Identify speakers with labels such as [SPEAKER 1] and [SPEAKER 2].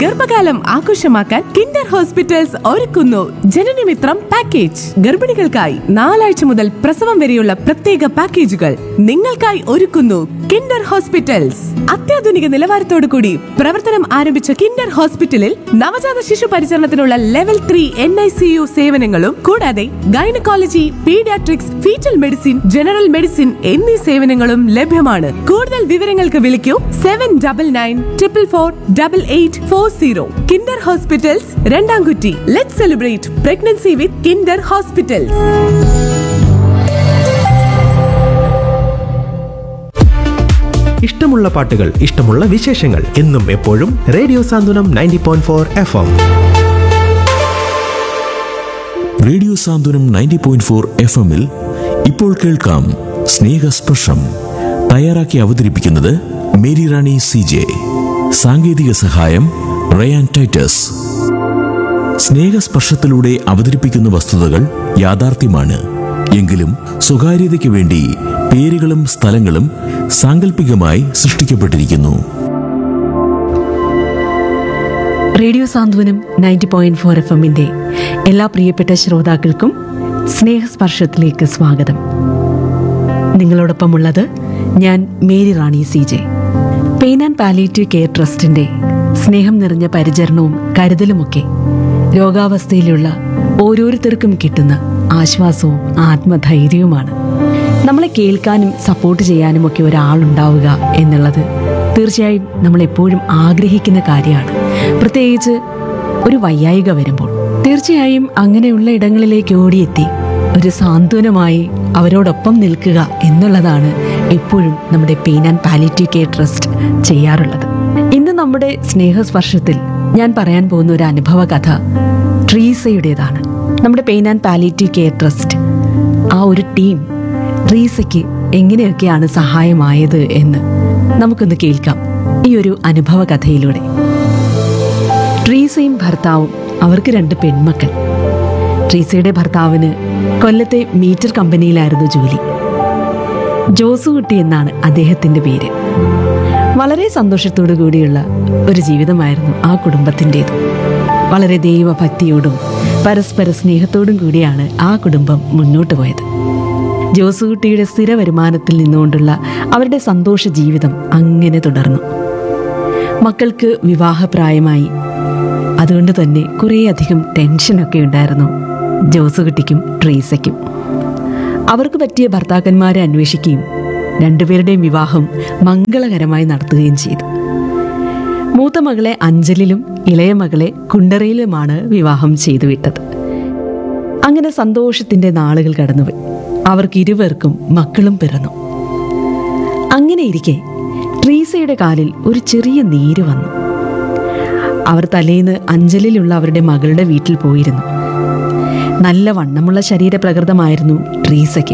[SPEAKER 1] ഗർഭകാലം ആഘോഷമാക്കാൻ Kinder hospitals ഒരുക്കുന്നു ജനനമിത്രം പാക്കേജ് ഗർഭിണികൾക്കായി നാലാഴ്ച മുതൽ പ്രസവം വരെയുള്ള പ്രത്യേക പാക്കേജുകൾ നിങ്ങൾക്കായി ഒരുക്കുന്നു കിൻഡർ ഹോസ്പിറ്റൽസ് അത്യാധുനിക നിലവാരത്തോടു കൂടി പ്രവർത്തനം ആരംഭിച്ച കിൻഡർ ഹോസ്പിറ്റലിൽ നവജാത ശിശു പരിചരണത്തിനുള്ള level three N I C U സേവനങ്ങളും കൂടാതെ gynaecology paediatrics foetal medicine general medicine എന്നീ സേവനങ്ങളും ലഭ്യമാണ് കൂടുതൽ വിവരങ്ങൾക്ക് വിളിക്കൂ seven double nine triple four double eight four zero Kinder hospitals Randamkutty let celebrate pregnancy with Kinder hospitals
[SPEAKER 2] ഇഷ്ടമുള്ള പാട്ടുകൾ ഇഷ്ടമുള്ള വിശേഷങ്ങൾ എന്നും എപ്പോഴും radio Santhwanam ninety point four F M
[SPEAKER 3] radio Santhwanam ninety point four F എമ്മിൽ ഇപ്പോൾ കേൾക്കാം സ്നേഹസ്പർശം തയ്യാറാക്കി അവതരിപ്പിക്കുന്നത് മേരി റാണി സി ജെ സാങ്കേതിക സഹായം റയാൻ ടൈറ്റസ് സ്നേഹസ്പർശത്തിലൂടെ അവതരിപ്പിക്കുന്ന വസ്തുതകൾ യാഥാർത്ഥ്യമാണ് എങ്കിലും സ്വകാര്യതയ്ക്ക് വേണ്ടി പേരുകളും സ്ഥലങ്ങളും സാങ്കല്പികമായി സൃഷ്ടിക്കപ്പെട്ടിരിക്കുന്നു
[SPEAKER 4] radio Santhwanam ninety point four F എമ്മിന്റെ എല്ലാ പ്രിയപ്പെട്ട ശ്രോതാക്കൾക്കും സ്നേഹസ്പർശത്തിലേക്ക് സ്വാഗതം നിങ്ങളോടൊപ്പമുള്ളത് ഞാൻ Mary Rani C J pain and palliative care ട്രസ്റ്റിന്റെ സ്നേഹം നിറഞ്ഞ പരിചരണവും കരുതലുമൊക്കെ രോഗാവസ്ഥയിലുള്ള ഓരോരുത്തർക്കും കിട്ടുന്ന ആശ്വാസവും ആത്മധൈര്യവുമാണ് നമ്മളെ കേൾക്കാനും സപ്പോർട്ട് ചെയ്യാനും ഒക്കെ ഒരാളുണ്ടാവുക എന്നുള്ളത് തീർച്ചയായും നമ്മൾ എപ്പോഴും ആഗ്രഹിക്കുന്ന കാര്യമാണ് പ്രത്യേകിച്ച് ഒരു വയ്യായിക വരുമ്പോൾ തീർച്ചയായും അങ്ങനെയുള്ള ഇടങ്ങളിലേക്ക് ഓടിയെത്തി ഒരു സാന്ത്വനമായി അവരോടൊപ്പം നിൽക്കുക എന്നുള്ളതാണ് എപ്പോഴും നമ്മുടെ pain and palliative care trust ചെയ്യാറുള്ളത് ഇന്ന് നമ്മുടെ സ്നേഹസ്പർശത്തിൽ ഞാൻ പറയാൻ പോകുന്ന ഒരു അനുഭവ കഥ ട്രീസയുടേതാണ് നമ്മുടെ pain and palliative care trust ആ ഒരു ടീം ട്രീസയ്ക്ക് എങ്ങനെയൊക്കെയാണ് സഹായമായത് എന്ന് നമുക്കൊന്ന് കേൾക്കാം ഈ ഒരു അനുഭവ കഥയിലൂടെ ട്രീസയും ഭർത്താവും അവർക്ക് രണ്ട് പെൺമക്കൾ ട്രീസയുടെ ഭർത്താവിന് കൊല്ലത്തെ മീറ്റർ കമ്പനിയിലായിരുന്നു ജോലി ജോസുകുട്ടി എന്നാണ് അദ്ദേഹത്തിന്റെ പേര് വളരെ സന്തോഷത്തോടു കൂടിയുള്ള ഒരു ജീവിതമായിരുന്നു ആ കുടുംബത്തിൻ്റെത് വളരെ ദൈവഭക്തിയോടും പരസ്പര സ്നേഹത്തോടും കൂടിയാണ് ആ കുടുംബം മുന്നോട്ട് പോയത് ജോസുകുട്ടിയുടെ സ്ഥിര വരുമാനത്തിൽ നിന്നുകൊണ്ടുള്ള അവരുടെ സന്തോഷ ജീവിതം അങ്ങനെ തുടർന്നു മക്കൾക്ക് വിവാഹപ്രായമായി അതുകൊണ്ട് തന്നെ കുറേയധികം ടെൻഷനൊക്കെ ഉണ്ടായിരുന്നു ജോസുകുട്ടിക്കും ട്രീസയ്ക്കും അവർക്ക് പറ്റിയ ഭർത്താക്കന്മാരെ അന്വേഷിക്കുകയും രണ്ടുപേരുടെയും വിവാഹം മംഗളകരമായി നടത്തുകയും ചെയ്തു മൂത്ത മകളെ അഞ്ചലിലും ഇളയ മകളെ കുണ്ടറയിലുമാണ് വിവാഹം ചെയ്തു വിട്ടത് അങ്ങനെ സന്തോഷത്തിന്റെ നാളുകൾ കടന്നുപോയി അവർക്ക് ഇരുവർക്കും മക്കളും പിറന്നു അങ്ങനെ ഇരിക്കെ ട്രീസയുടെ കാലിൽ ഒരു ചെറിയ നീര് വന്നു അവർ തലേന്ന് അഞ്ചലിലുള്ള അവരുടെ മകളുടെ വീട്ടിൽ പോയിരുന്നു നല്ല വണ്ണമുള്ള ശരീരപ്രകൃതമായിരുന്നു ട്രീസയ്ക്ക്